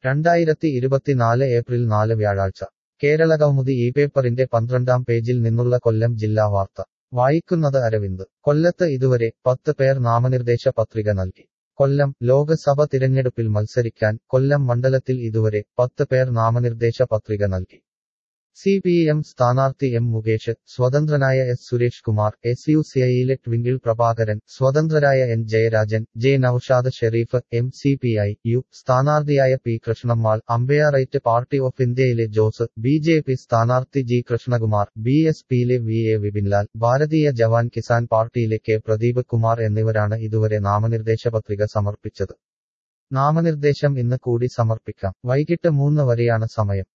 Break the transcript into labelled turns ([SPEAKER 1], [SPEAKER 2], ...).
[SPEAKER 1] രണ്ടായിരത്തി ഇരുപത്തിനാല് ഏപ്രിൽ നാല് വ്യാഴാഴ്ച കേരളകൗമുദി ഈ പേപ്പറിന്റെ പന്ത്രണ്ടാം പേജിൽ നിന്നുള്ള കൊല്ലം ജില്ലാ വാർത്ത വായിക്കുന്നത് അരവിന്ദ് കൊല്ലത്ത് ഇതുവരെ പത്ത് പേർ നാമനിർദ്ദേശ പത്രിക നൽകി കൊല്ലം ലോക്സഭ തിരഞ്ഞെടുപ്പിൽ മത്സരിക്കാൻ കൊല്ലം മണ്ഡലത്തിൽ ഇതുവരെ പത്ത് പേർ നാമനിർദ്ദേശ പത്രിക നൽകി സി പി എം സ്ഥാനാർത്ഥി എം മുകേഷ് സ്വതന്ത്രനായ S Suresh Kumar S U സിഐയിലെ ട്വിങ്കിൾ പ്രഭാകരൻ സ്വതന്ത്രരായ N Jayarajan J Noushad Sherif M C P I U സ്ഥാനാർത്ഥിയായ P Krishnammal Ambedkarite party of ഇന്ത്യയിലെ ജോസ് ബി ജെ പി സ്ഥാനാർത്ഥി ജി കൃഷ്ണകുമാർ ബി എസ് പിയിലെ വി എ വിപിൻലാൽ ഭാരതീയ ജവാൻ കിസാൻ പാർട്ടിയിലെ കെ പ്രദീപ് കുമാർ എന്നിവരാണ് ഇതുവരെ നാമനിർദ്ദേശ പത്രിക സമർപ്പിച്ചത് നാമനിർദ്ദേശം ഇന്ന് കൂടി സമർപ്പിക്കാം വൈകിട്ട് മൂന്ന് വരെയാണ് സമയം